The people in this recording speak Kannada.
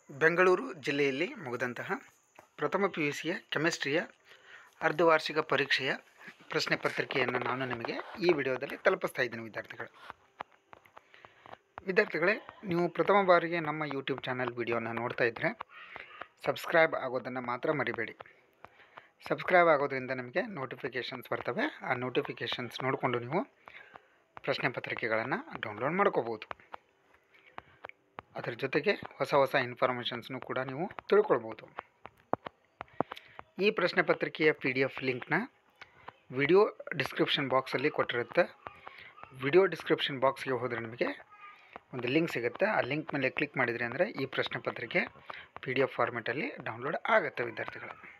ಬೆಂಗಳೂರು ಜಿಲ್ಲೆಯಲ್ಲಿ ಮುಗಿದಂತಹ ಪ್ರಥಮ ಪಿ ಯು ಸಿಯ ಕೆಮಿಸ್ಟ್ರಿಯ ಅರ್ಧವಾರ್ಷಿಕ ಪರೀಕ್ಷೆಯ ಪ್ರಶ್ನೆ ಪತ್ರಿಕೆಯನ್ನು ನಾನು ನಿಮಗೆ ಈ ವಿಡಿಯೋದಲ್ಲಿ ತಲುಪಿಸ್ತಾ ಇದ್ದೀನಿ ವಿದ್ಯಾರ್ಥಿಗಳೇ ವಿದ್ಯಾರ್ಥಿಗಳೇ ನೀವು ಪ್ರಥಮ ಬಾರಿಗೆ ನಮ್ಮ ಯೂಟ್ಯೂಬ್ ಚಾನಲ್ ವಿಡಿಯೋನ ನೋಡ್ತಾ ಇದ್ದರೆ ಸಬ್ಸ್ಕ್ರೈಬ್ ಆಗೋದನ್ನು ಮಾತ್ರ ಮರಿಬೇಡಿ ಸಬ್ಸ್ಕ್ರೈಬ್ ಆಗೋದ್ರಿಂದ ನಿಮಗೆ ನೋಟಿಫಿಕೇಷನ್ಸ್ ಬರ್ತವೆ ಆ ನೋಟಿಫಿಕೇಷನ್ಸ್ ನೋಡಿಕೊಂಡು ನೀವು ಪ್ರಶ್ನೆ ಪತ್ರಿಕೆಗಳನ್ನು ಡೌನ್ಲೋಡ್ ಮಾಡ್ಕೋಬೋದು ಅದರ ಜೊತೆಗೆ ಹೊಸ ಹೊಸ ಇನ್ಫಾರ್ಮೇಷನ್ಸ್ನು ಕೂಡ ನೀವು ತಿಳ್ಕೊಳ್ಬೋದು ಈ ಪ್ರಶ್ನೆ ಪತ್ರಿಕೆಯ ಪಿ ಡಿ ಎಫ್ ಲಿಂಕ್ನ ವಿಡಿಯೋ ಡಿಸ್ಕ್ರಿಪ್ಷನ್ ಬಾಕ್ಸಲ್ಲಿ ಕೊಟ್ಟಿರುತ್ತೆ ವಿಡಿಯೋ ಡಿಸ್ಕ್ರಿಪ್ಷನ್ ಬಾಕ್ಸ್ಗೆ ಹೋದರೆ ನಿಮಗೆ ಒಂದು ಲಿಂಕ್ ಸಿಗುತ್ತೆ ಆ ಲಿಂಕ್ ಮೇಲೆ ಕ್ಲಿಕ್ ಮಾಡಿದ್ರಿ ಅಂದರೆ ಈ ಪ್ರಶ್ನೆ ಪತ್ರಿಕೆ ಪಿ ಡಿ ಎಫ್ ಫಾರ್ಮೆಟಲ್ಲಿ ಡೌನ್ಲೋಡ್ ಆಗುತ್ತೆ ವಿದ್ಯಾರ್ಥಿಗಳು